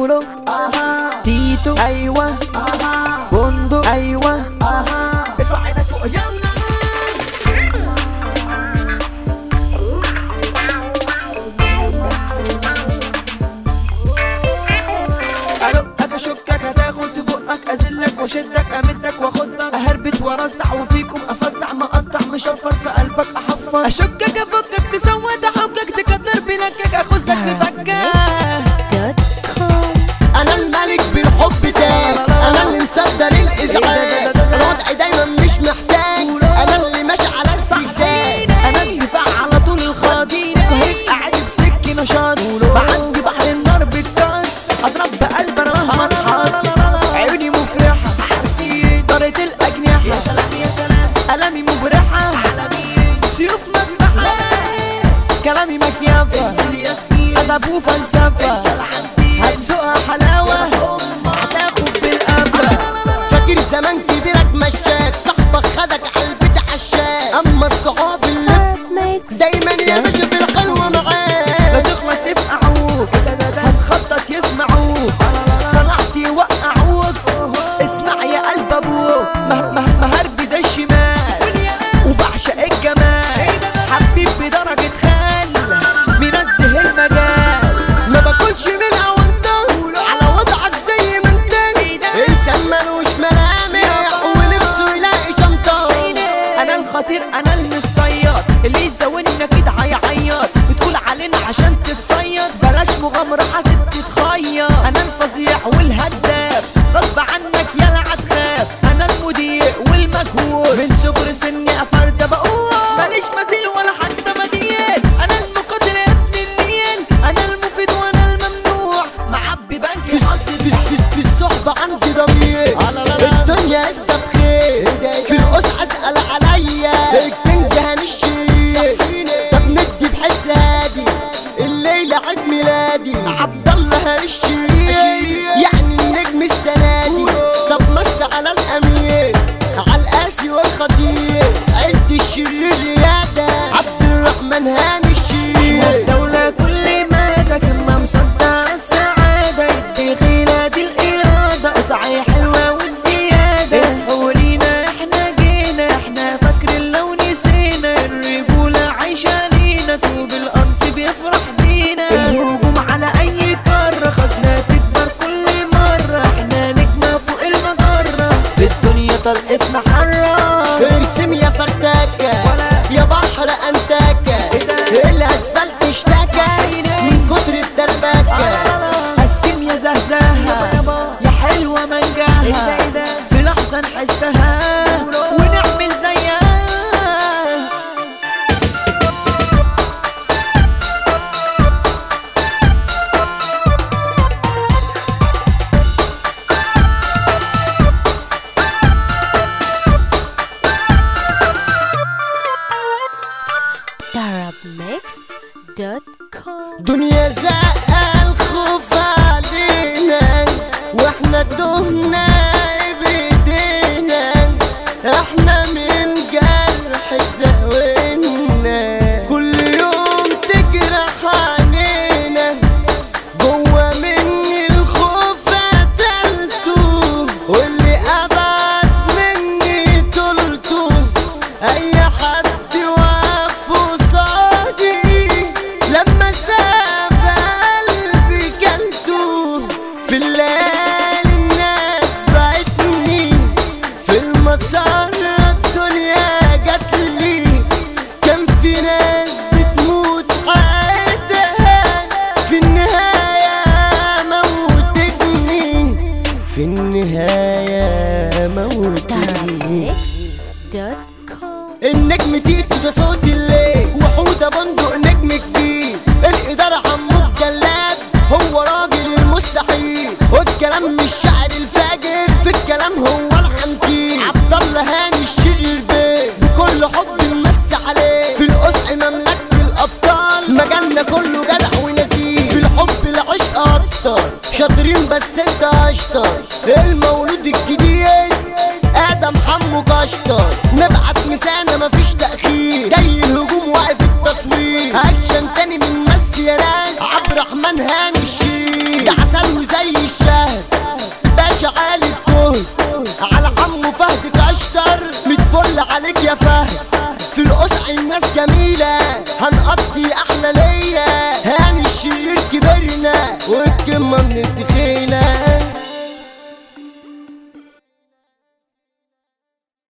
بولو تيتو ايوه بندق ايوه ارفع ايدك فوق يلا ارقك اشكك هتاخد في بقك ازلك واشدك امدك واخدك اهربت وارزع وفيكم افزع مقطع مشفر في قلبك احفر اشكك افكك تسود احكك تكتر بنكك اخزك في فكك انا الملك بالحب تاني انا اللي مصدر الازعاج الوضع دايما مش محتاج انا اللي ماشي على الزجزاج انا الدفاع على طول الخاطي قهرت قاعد بسك نشاط بعدي بحر النار بالطار اضرب بقلب انا مهما اتحط عيوني مفرحه طارت الاجنحه يا سلام يا سلام المي مبرحه سيوف مذبحه كلامي مكيافه ادب وفلسفه هتسوقها حلاوه هتاخد بالقفا فاكر زمان كبيرك مشاك صاحبك خدك على البيت عشاك اما الصحاب اللي دايما يا باشا في الحلوة لا معاك تخلص يفقعوك هتخطط يسمعوك طلعت يوقعوك اسمع يا قلب ابوك مه مه مهرب ده الشمال وبعشق الجمال حبيب بدرجة خال منزه المجال ما باكلش من اونطه على وضعك زي ما انت انسان ملوش ملامح ونفسه يلاقي شنطه انا الخطير انا المصياد اللي يزودنا كده هيعيط بتقول علينا عشان تتصيد بلاش مغامرة حاسب تتخيط انا الفظيع والهداف غصب عنك يلا هتخاف انا المضيء والمجهول من صغر سني افرد بقول ماليش مثيل ولا حتى بديل انا المقاتل يا ابن النيل انا المفيد وانا الممنوع معبي بنك في, في, في, في الصحبة عندي ضمير الدنيا لسه بخير في القصة اسأل عليا الكنج هنشير طب ندي بحس هادي الليلة عيد ميلادي عبد الله هنشير يعني النجم السنة دي طب مس على الأمير على القاسي والخطير عيلة الشرير ريادة عبد الرحمن هاني الشرير الدولة كل مدى كنا مصدع السعادة يدي غيلة دي الإرادة اسعي حلوة وبزيادة اصحوا لينا احنا جينا احنا فاكرين لو نسينا الرجولة عايشة لينا طوب الأرض بيفرح بينا الهجوم على أي قارة خزنة تكبر كل مرة احنا نجمة فوق المجرة في الدنيا طلقتنا حرة ارسم يا فرداكة يا بحر انتاكة الاسفلت اشتكى من كتر الدربكة قسم يا زهزاها يا حلوة منجاها في لحظة نحسها ونعمل زيها Mixed.com دنيا زقة الخوف علينا واحنا تهنا بايدينا احنا من جرح زاوينا كل يوم تجرح علينا جوا مني الخوف قتلته واللي ابعد مني طولته اي حد وقف قصادي لما ساب قلبي كلته في الليل الناس بعتني في المسار الدنيا جاتلي كان في ناس بتموت حياتها في النهاية موتتني في النهاية موتتني Mixed.com النجم تيتو ده صوت الليل وحودة بندق نجم جديد الإدارة عمو الجلاد هو راجل المستحيل والكلام مش شعر الفاجر في الكلام هو العنتيل عبد الله هاني الشرير بيه بكل حب نمس عليه في القصع مملكة الأبطال مجالنا كله جدع ونزيه في الحب العشق أكتر شاطرين بس انت أشطر المولود الجديد ادم حمو كشطر نبعت مسانة مفيش تأخير جاي الهجوم واقف التصوير اكشن تاني من مس يا ناس عبد الرحمن هاني الشير ده عسل وزي عمو فهد كاشتر متفل عليك يا فهد في القصع الناس جميلة هنقضي أحلى ليا